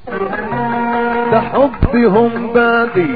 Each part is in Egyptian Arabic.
ده حبهم بادي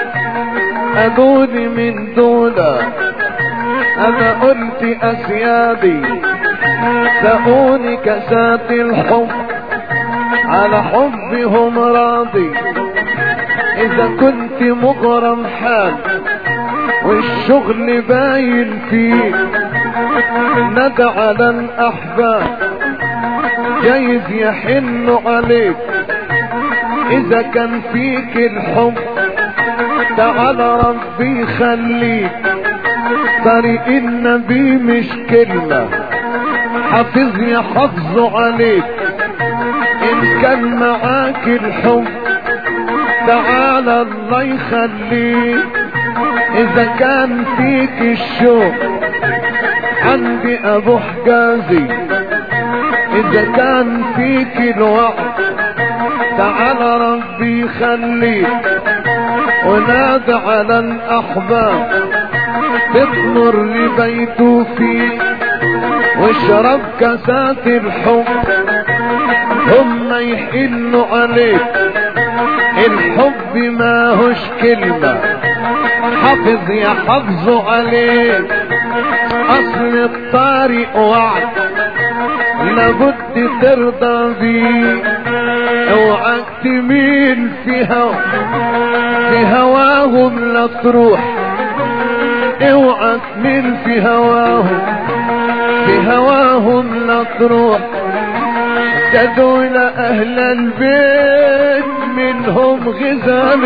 أدوني من دولة أنا قلت أسيادي سقوني كاسات الحب على حبهم راضي إذا كنت مغرم حال والشغل باين فيه ندى على الأحباب جايز يحنوا عليك إذا كان فيك الحب تعالى ربي يخليك طريق النبي مش كلمة حافظ يحافظوا عليك إن كان معاك الحب تعالى الله يخليك إذا كان فيك الشوق عندي أبو حجازي إذا كان فيك الوعد تعالى ربي يخليك ونادى على الأحباب تطمر لبيته فيه واشرب كاسات الحب هم يحنوا عليك الحب ما هوش كلمة حافظ يحافظوا عليك اصل الطارق وعد لابد ترضى بيه اوعك تميل في هوا في هواهم لا تروح اوعك تميل في هواهم في هواهم لا تروح دول اهل البيت منهم غزال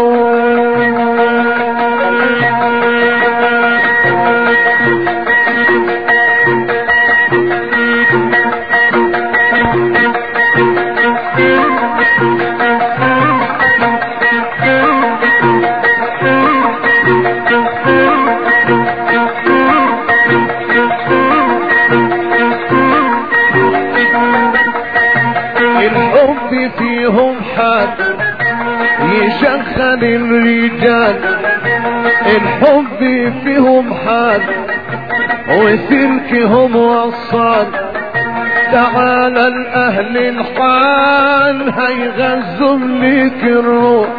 الروح الحب فيهم حال يشغل الرجال الحب فيهم حال وسلكهم وصال تعالى الاهل الحال هيغزوا ليك الروح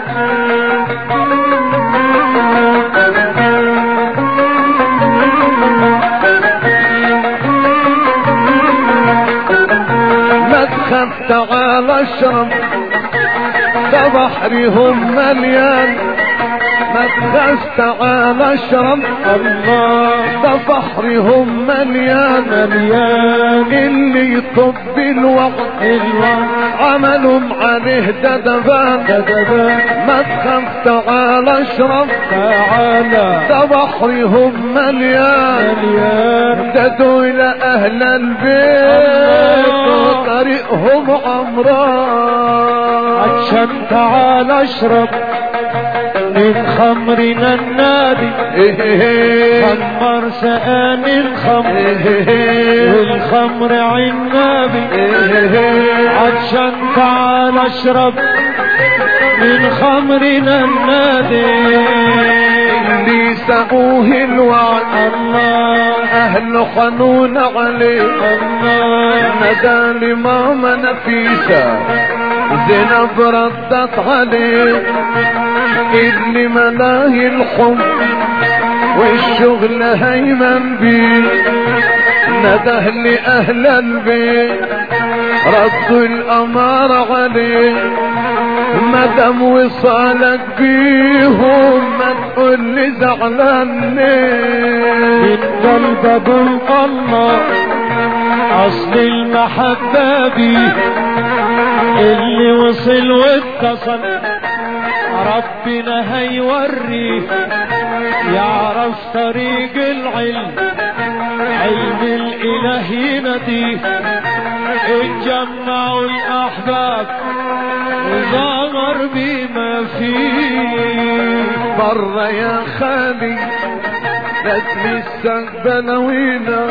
ما تخاف تعال اشرب ده بحرهم مليان ما تخاف تعال اشرب الله ده بحرهم مليان مليان اللي يطب الوقت الوقت عملهم عليه ددبان ددبان ما تخاف تعال اشرب تعالى ده بحرهم مليان مليان ده دول اهل البيت وطريقهم عمران عشان تعال اشرب من خمرنا النادي خمر سقاني الخمر والخمر عنابي عشان تعال اشرب من خمرنا النادي اللي سقوه الوعد الله اهل حنون عليه الله ندى لماما نفيسة زينب ردت عليه اللي ملاهي الحب والشغل هيمن بيه نده لأهل البيت ردوا الأمار عليه مدام وصالك بيهم ما تقول لي زعلان ليه من قلب ابو الله اصل المحبة بيه اللي وصل واتصل ربنا هيوريه يعرف طريق العلم علم الاله يناديه اتجمعوا الاحباب وظهر بما فيه برا يا خالي لا تمسك بلاوينا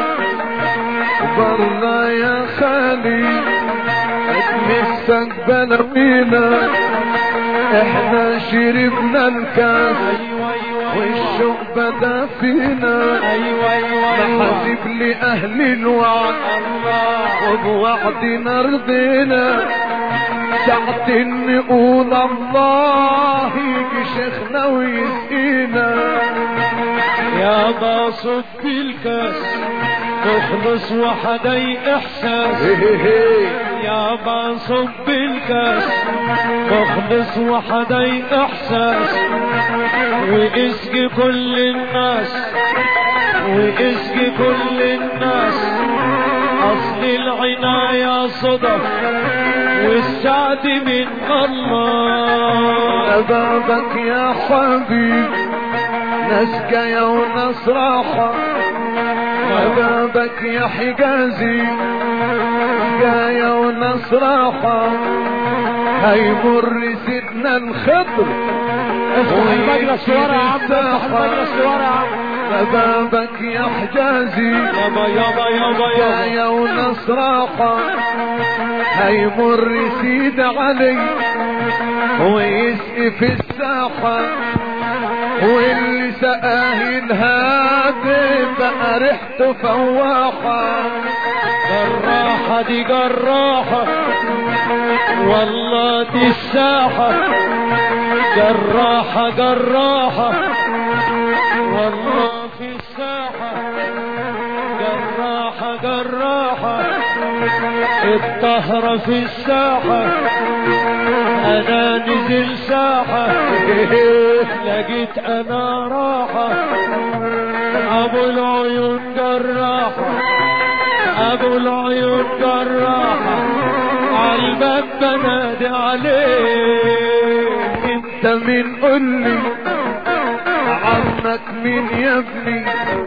برا يا خالي لا تمسك بلاوينا احنا شربنا الكاس ايوه ايوه والشوق بدا فينا ايوه ايوه ايوه نحاسب لأهل الوعد الله وبوعدنا رضينا ساعة نقول الله يجي شيخنا ويسقينا يا ما صب الكاس مخلص وحدي احساس يا ما صب الكاس مخلص وحدي احساس واسقي كل الناس واسقي كل الناس اصل العناية صدف والسعد من الله بابك يا حبيب ناس جاية وناس راحة بابك يا حجازي جاية وناس راحة هيمر سيدنا الخضر افتح المجلس ورا يا عم افتح المجلس ورا يا عم بابك يا حجازي يابا يابا يابا يابا جاية وناس راحة هيمر سيد علي ويسقي في الساحة واللي سقاه الهادي بقى ريحته فواحة جراحة دي جراحة والله دي الساحة جراحة جراحة والله في الساحة جراحة جراحة الطهرة في الساحة انا نزل ساحة لقيت انا راحة ابو العيون جراحة ابو العيون جراحة عالباب بنادي عليه انت مين قولي عمك مين يا ابني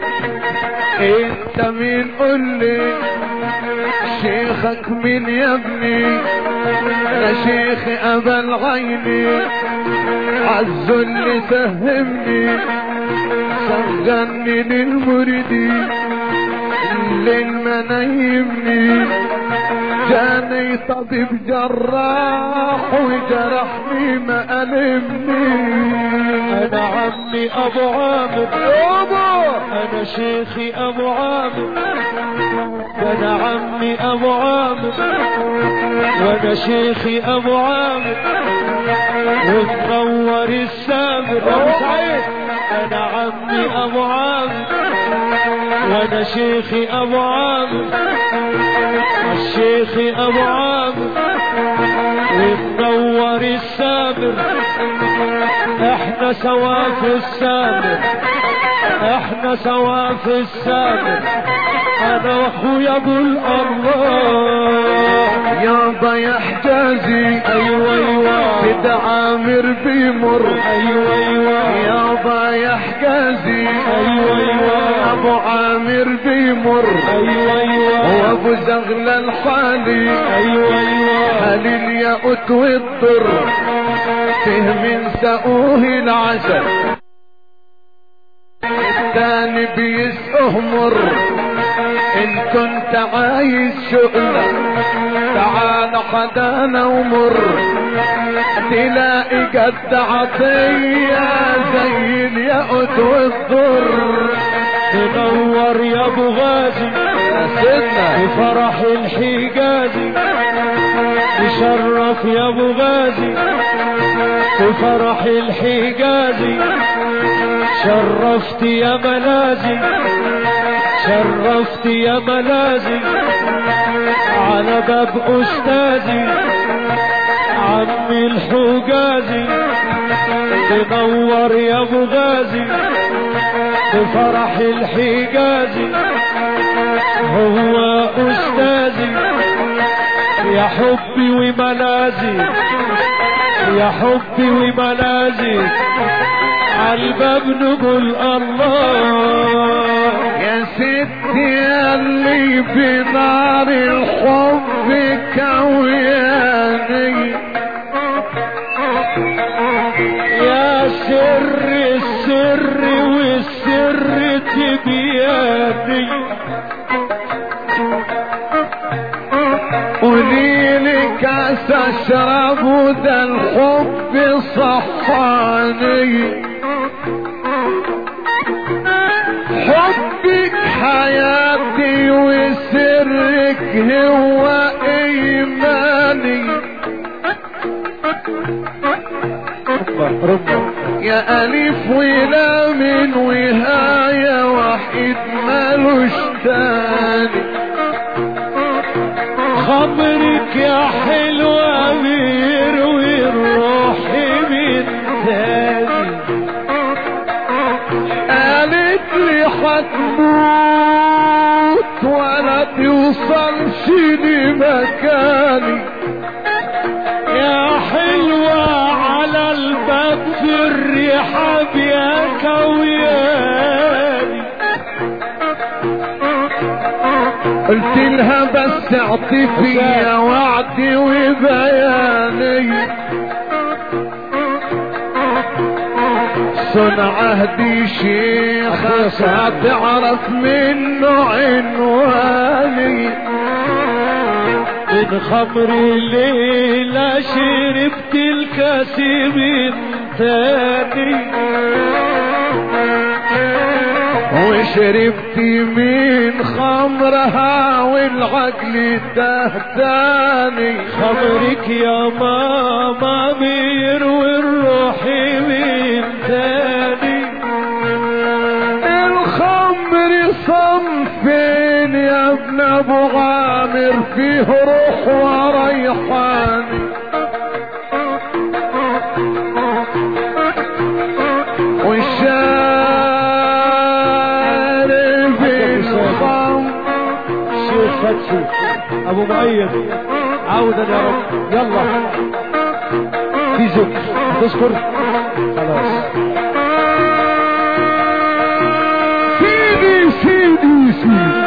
انت مين قولي شيخك مين يا ابني انا شيخي ابا العيني عزو اللي فهمني شغلني للمريدين الليل ما نايمني جاني طبيب جراح وجرحني ما ألمني انا عمي ابو عامر يابا انا شيخي ابو عامر انا عمي ابو عامر وانا شيخي ابو عامر وتنور السامر ابو سعيد انا عمي ابو عامر وانا شيخي ابو عامر الشيخ ابو عامر ومنور السامر احنا سوا في السامر احنا سوا في السامر انا واخويا ابو الله يابا يا حجازي ايوه ايوه سيد عامر بيمر ايوه ايوه يابا يا حجازي ايوه ايوه ابو عامر بيمر ايوه ايوه وابو زغل الحالي ايوه ايوه هل الياقوت والضر فيه من سقوه العسل الثاني بيسقه مر ان كنت عايز شغلة تعال حدانا ومر تلاقي جد عطية زي الياقوت والضر تنور يا ابو غازي يا سيدنا بفرح الحجازي تشرف يا ابو غازي بفرح الحجازي شرفت يا ملازي شرفت يا ملازي على باب استاذي عمي الحجازي تنور يا ابو غازي بفرح الحجازي هو استاذي يا حبي وملازي يا حبي وملازي عالباب نقول الله يا ستي اللي بنار الحب كوياني يا سر السر والسر تبياني قوليلي كاس اشرب وده الحب صحاني حبك حياتي وسرك هو ايماني رمة رمة يا ألف ولام وهاية وحيد مالوش تاني خمرك يا حلوة بيروي الروح من تاني قالت لي هتموت ولا توصلش لمكاني يا حلوة على الباب في الرحاب يا كوياني قلت لها بس اعطفي يا وعدي وبياني صنع عهدي شيخ هتعرف منه عنواني من خمر الليلة شربت الكاس من تاني وشربت من خمرها والعقل تهتاني خمرك يا ماما بيروي الروح من تاني الخمر صنفين يا ابن ابو عامر فيه روح وريحان والشارب الخمر الشيخ فتحي ابو مؤيد عودا يا رب يلا في ذكر تذكر خلاص سيدي سيدي سيدي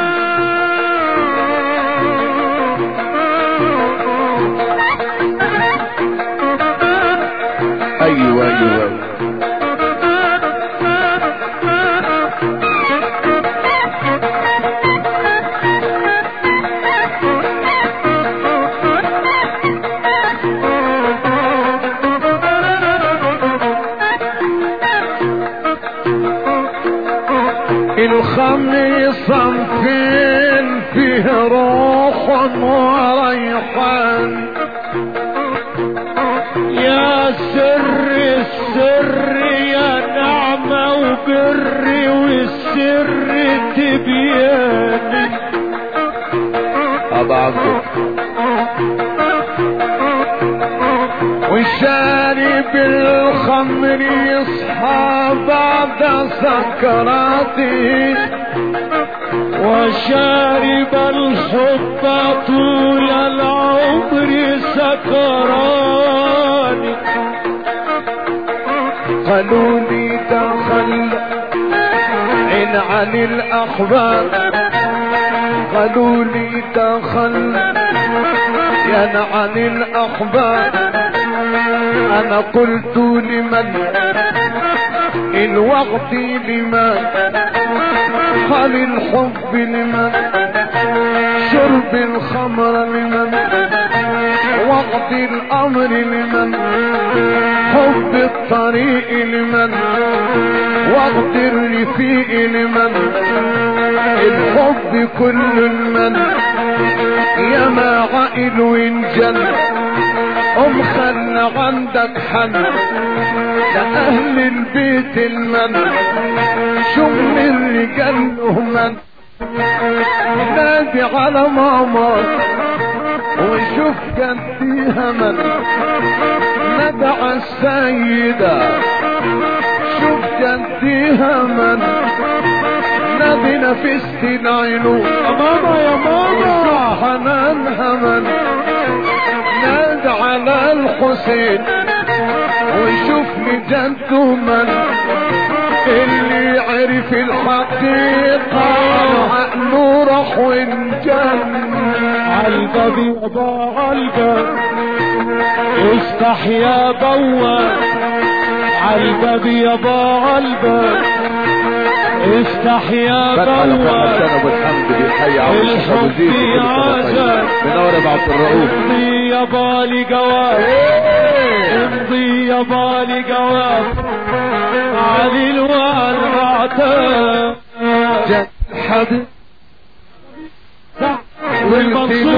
ايوه ايوه الخمر صنفين فيه روح وريحان يا سر السر يا نعمة وبر والسر تبياني ابا عبده والشارب الخمر يصحى بعد سكراته وشارب الحب طول العمر سكراني قالوا لي تخلى عن عن الاخبار قالوا لي تخلى يا عن الاخبار انا قلت لمن الوقت لمن قال الحب لمن شرب الخمر لمن وقت الامر لمن حب الطريق لمن وقت الرفيق لمن الحب كل من يا ما عائل وانجن ام خلنا عندك حن لأهل البيت المن شم الرجال من نادي على ماما وشوف كان فيها من ندع السيدة شوف كان فيها من نبي نفست العينون يا ماما يا ماما حنانها من نادى على الحسين وشوفني جده من اللي عرف الحقيقة عقله راح وانجن عالباب يابا عالباب افتح يا بواب عالباب يابا عالباب افتح يا فتح لك بواب حسن ابو الحمد بيحيي عبد الشيخ ابو زيد الحب وكل سنه طيب عزم. منور يا ابو عبد الرؤوف امضي يا بالي جواب امضي يا بالي جواب علي الوالرعتاب جد حبيب والمنصورة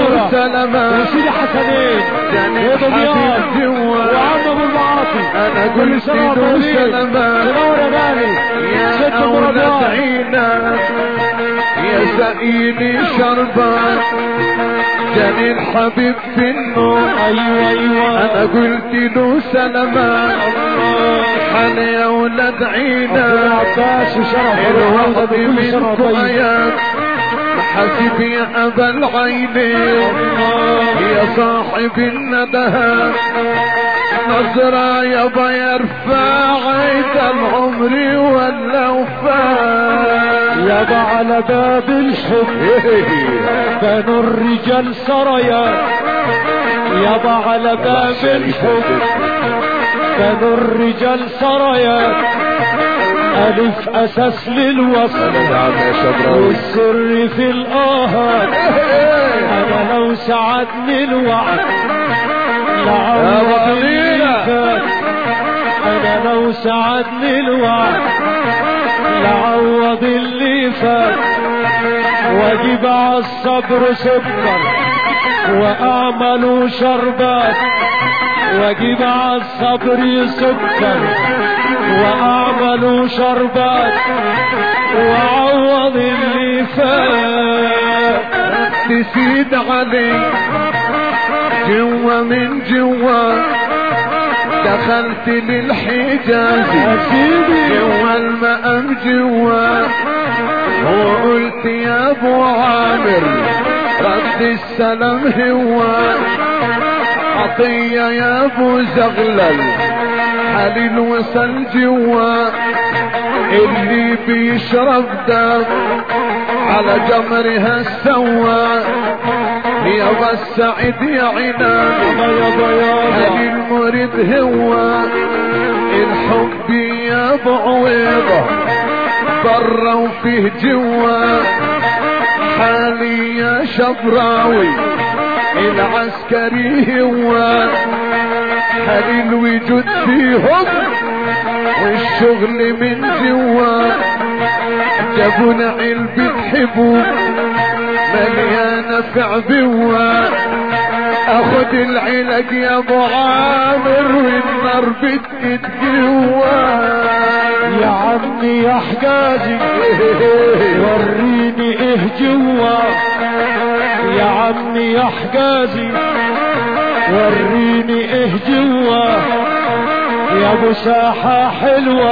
سلامة وسيدي حسنين يعني يا دمياط حبيب جوا وعم ابو المعاطي انا كل قلت سنه له وانتم سلامة منور يا غالي ست يا ابو اولاد ربيع عينا يا سقيني شربان جاني الحبيب في النور ايوه ايوه انا قلت له سلامة حنا يا ولاد عبد عينا العباس وشرف الروضه الوقت بكل سنه منكم طيب ايام حسب يا ابا العينين يا صاحب الندهة نظرة يابا يرفع عيد العمر ولا وفاء يابا على باب الحب بنوا الرجال سرايا يابا على باب الحب بنوا الرجال سرايا ألف أساس للوصل نعم يا شبراوي والسر في الآهات أنا لو سعدني الوعد يا لعوض اللي ضميرة. فات أنا لو سعدني الوعد لعوض اللي فات واجيب على الصبر سكر واعمل شربات واجيب على الصبر سكر واعمل شربات واعوض اللي فات تسيد علي جوا من جوا دخلت للحجاز يا سيدي جوا المقام جوا وقلت يا ابو عامر رد السلام هو عطية يا ابو زغلل حليل وصل جوا اللي بيشرب دم على جمرها سوا يا السعيد يا عنان يابا يابا هل المريد هو الحب يا ابو عويضة برا وفيه جوا حالي يا شبراوي العسكري هو هل الوجود فيهم والشغل من جوا جابونا علبة حبوب مليانة في عبوة اخد العلاج يا ابو عامر والنار بتقد جوا يا عمي يا حجازي وريني ايه جوا يا عمي يا حجازي وريني ايه جوا يا ابو ساحة حلوة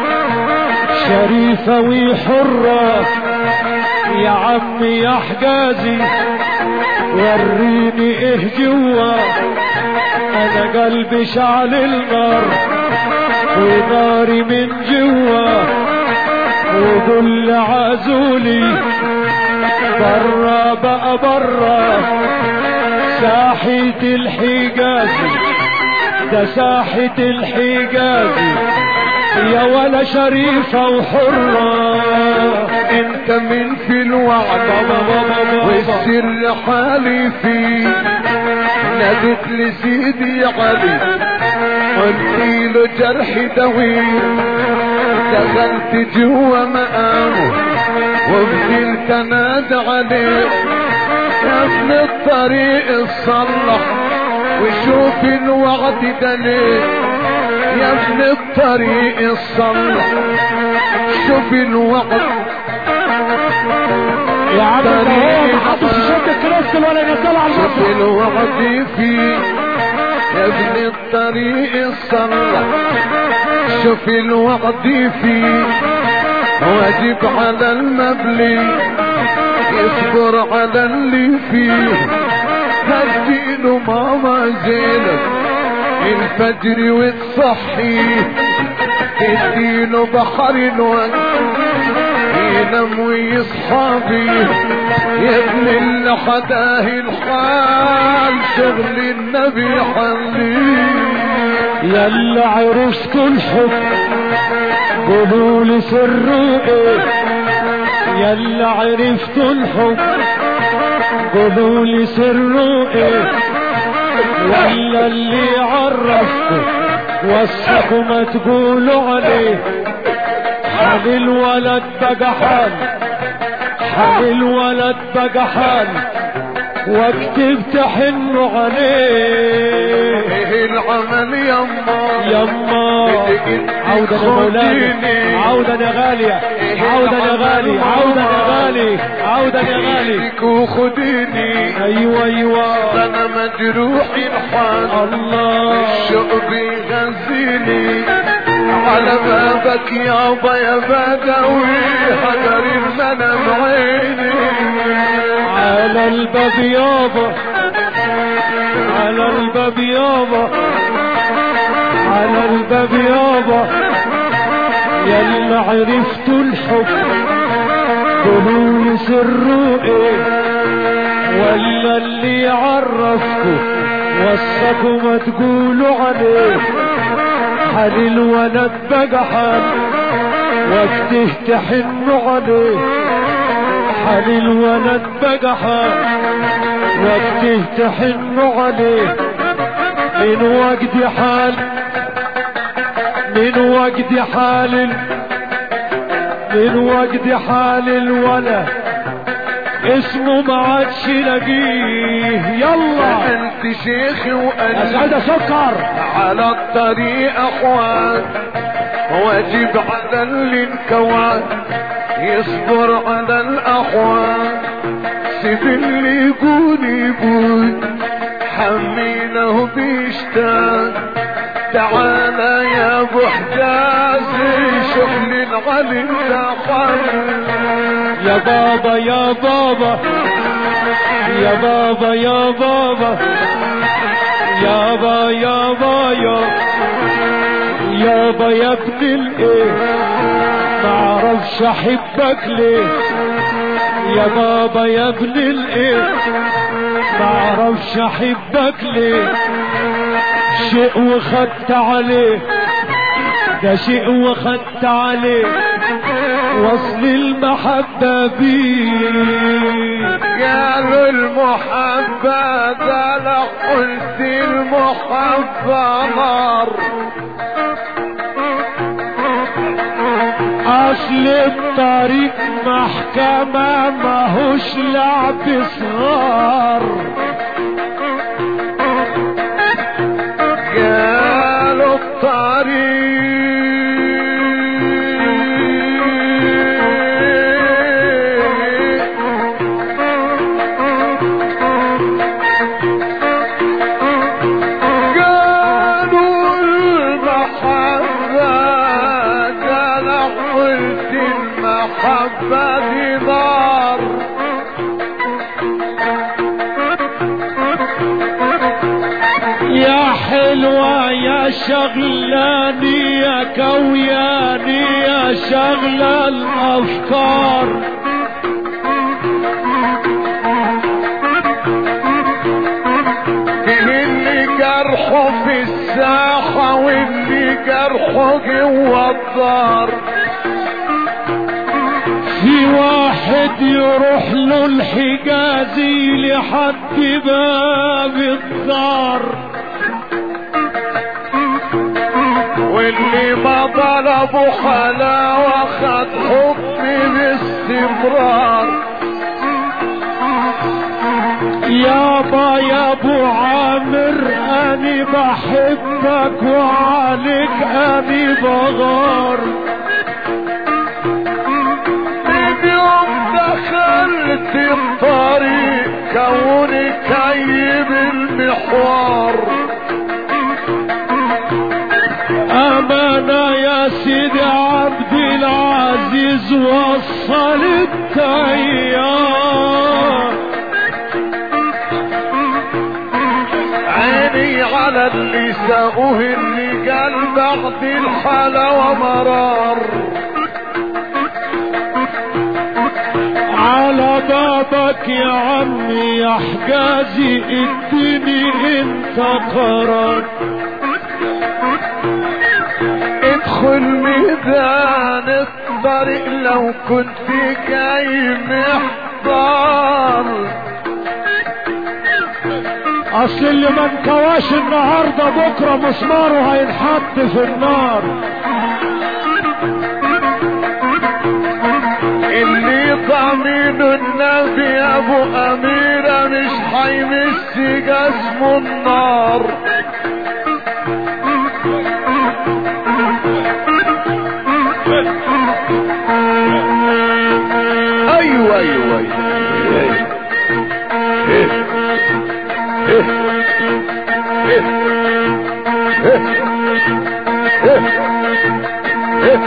شريفة وحرة يا عمي يا حجازي وريني ايه جوا انا قلبي شعل النار وناري من جوا وقول عزولي برا بقى برا ساحة الحجازي ده ساحة الحجازي يا ولا شريفة وحرة انت من في الوعد والسر حالي فيه نادت لسيدي علي قلت له جرح دويل دخلت جوا مقامه وفضلت انادى عليه يا ابن الطريق الصلح وشوف الوعد ده ليه يا ابن الطريق الصلح شوف الوعد يا عم ده هو ما حطش شد الكريستال ولا ينزل على شوف المسرح الوعد فيه يا ابن الطريق الصلح شوف الوعد فيه واجب على المبلي يصبر على اللي فيه هديله ماما زينب الفجر وتصحيه تديله بحر الوقت ينام ويصحى بيه يا ابن اللي حداه الحال شغل النبي حليه يلا عرفت الحب قولوا لي سره ايه يلا عرفت الحب قولوا لي سره ايه ولا اللي عرفته وصفه ما تقولوا عليه حال الولد بقى حال حال الولد بقى حال واكتب تحن عليه ايه العمل يما يما عودا يا مولانا عودا يا غالية عودا يا غالي عودا يا غالي عودا يا غالي ايدك وخديني ايوه ايوه انا مجروح الحال الله الشوق بيغذيني على بابك يابا يا بدوي حجر المنام عيني على الباب يابا على الباب يابا على الباب يابا يلا عرفتوا الحب قولوا سره ايه ولا اللي يعرفكوا وصفكوا ما تقولوا عليه حال الولد بقى حال وقته تحنوا عليه حال الولد بقى حال وقته تحنوا عليه من وقت حال من وقت حال من وقت حال الولد اسمه ما عادش لاقيه يلا انت شيخي وانا اسعد سكر على الطريق اخوان واجب على الانكوان يصبر على الاحوال سيب اللي يقول يقول حمينه بيشتاق تعالى يا ابو حجازي شوف لي الغالي يا بابا يا بابا يا بابا يا بابا يا با يا با يا يابا يا ابن الايه ما اعرفش احبك ليه يا بابا يا ابن الايه ما اعرفش احبك ليه شيء وخدت عليه ده شيء وخدت عليه وصل المحبة بيه قالوا المحبة ده لا قلت المحبة نار اصل الطريق محكمة ماهوش لعب صغار قالوا الطريق قالوا المحبة ده انا قلت المحبة دي نار يا حلوة يا شغلاني يا كوياني يا شغل الأفكار اللي جرحه في الساحة واللي جرحه جوا الدار في واحد يروح له الحجازي لحد باب الدار واللي ما طلبوا حلاوة خد حكم باستمرار يابا يا ابو عامر اني بحبك وعليك اني بغار اليوم دخلت الطريق كوني كيب المحوار امانة يا سيدي عبد العزيز وصل التيار عيني على اللي ساقوه الرجال بعد الحلاوة مرار على بابك يا عمي يا حجازي اديني انت قرار ادخل ميدان الطريق لو كنت جاي محضر اصل اللي ما انكواش النهارده بكره مسماره هينحط في النار اللي ضامن النبي ابو اميرة مش حيمس جسمه النار ايوه ايوه ايوه إيه. إيه. إيه. إيه. إيه. إيه.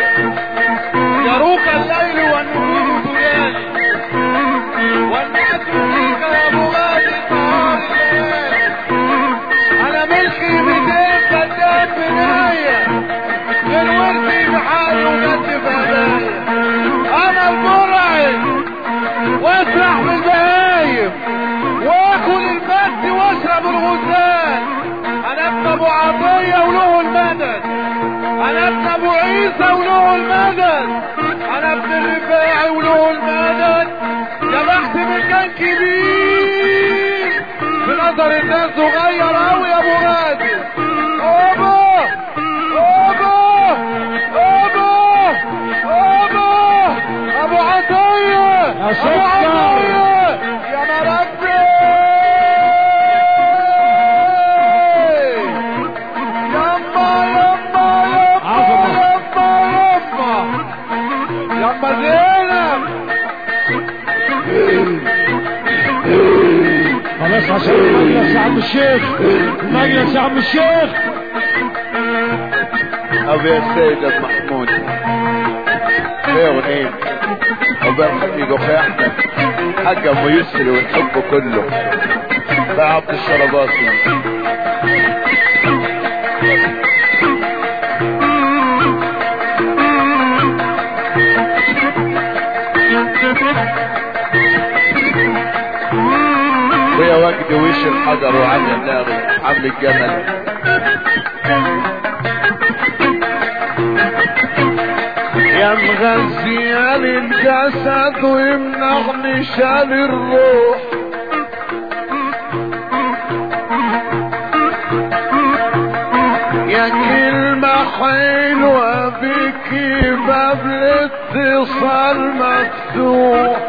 يروق الليل والنجوم تجاري والناس فيك يا ابو غالي طال الليل انا ملكي ميتين قدام بناية غير وردي بحالي وجد في هدايا انا المرعب واسرح بالبهايم واكل المد واشرب الغزال انا ابن ابو عطية وله المدد انا ابن ابو عيسى وله المدد انا ابن الرفاعي وله المدد يا بخت من كان كبير في نظر الناس صغير اوي يا ابو غادر اوبا اوبا اوبا اوبا ابو عطية يا ابو سكر. عطية يا مربي يما يما عظمة. يما يما يما زينب خلاص عشان المجلس يا عم الشيخ المجلس يا عم الشيخ ابي السيد محمود ايه ونين ابي الحقيقة في احمد حق ابو يسري والحب كله في عبد الشرباطي ويا وجد وش الحجر وعلي النار عمل الجمل يا مغذيان الجسد ويمنعني شال الروح يا كلمة حلوة بك باب الاتصال مفتوح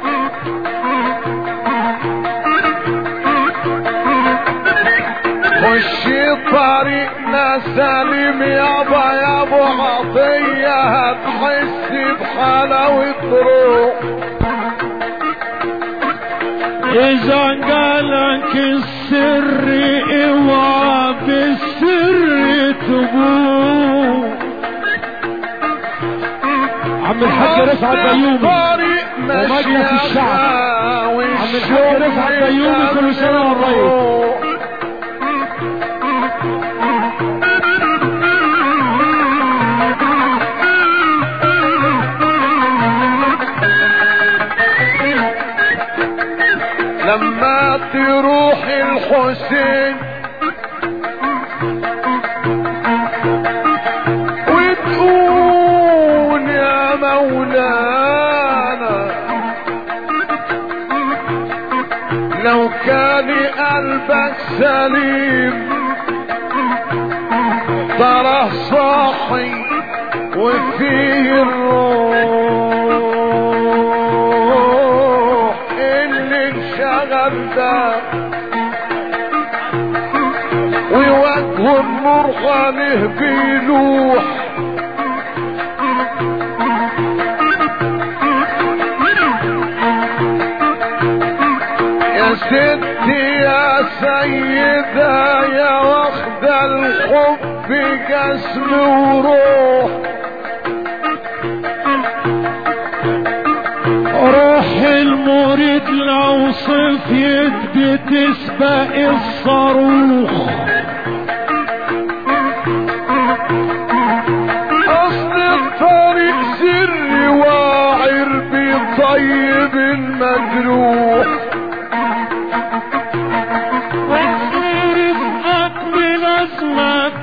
خشي طريقنا سليم يابا يا ابو عطية هتحس بحلاوة روح اذا قالك السر اوعى بالسر تبوح عم الحاج رفعت بيومي طريقنا ومجلس الشعب. عم عم الحاج رفعت بيومي كل سنة والريس. لما تروح الحسين وتقول يا مولانا لو كان قلبك سليم ترى صاحي وفيه الروح اللي انشغل ده ووجه النور خاله بيلوح يا ستي يا سيدة يا واخدة الحب جسم وروح روح المريد لو صفيت بتسبق الصاروخ اصل الطريق سر واعر بطيب المجروح وتصير رفقك بلازمك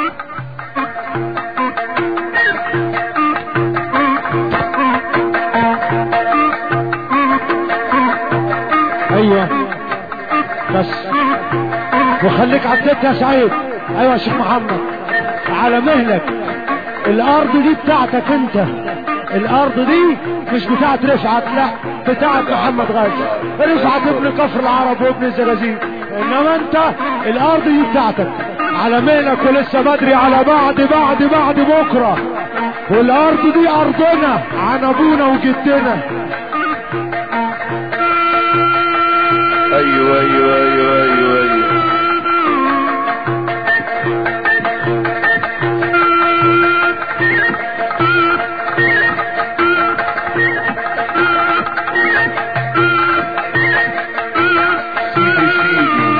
ايوه بس وخليك على الست يا سعيد ايوه يا شيخ محمد على مهلك الارض دي بتاعتك انت الارض دي مش بتاعت رفعت لا بتاعت محمد غازي رفعت ابن كفر العرب وابن الزلازين انما انت الارض دي بتاعتك على مهلك ولسه بدري على بعد بعد بعد بكره والارض دي ارضنا عن ابونا وجدنا ايوه ايوه ايوه ايوه, أيوة. سيدي سيدي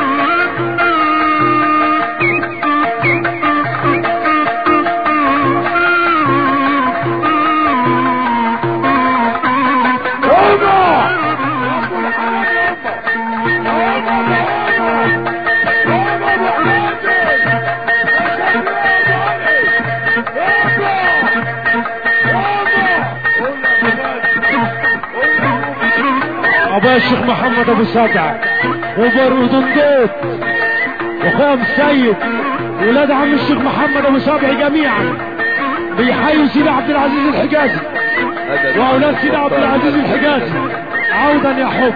ابويا الشيخ محمد ابو سبع وبرود الضيط واخويا السيد ولاد عم الشيخ محمد ابو سبع جميعا بيحيوا سيدي عبد العزيز الحجازي هذا واولاد سيدي عبد العزيز الحجازي عودا يا حب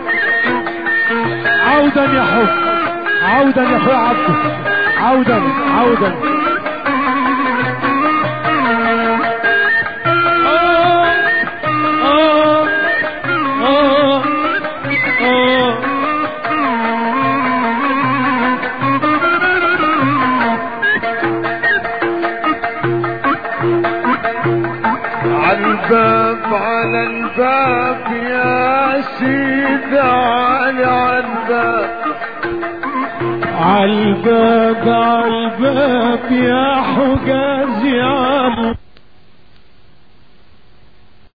عودا يا حب عودا يا اخويا عبده عودا عودا آه آه آه على الباب على الباب يا سيدي علي على الباب عالباب عالباب يا حجاز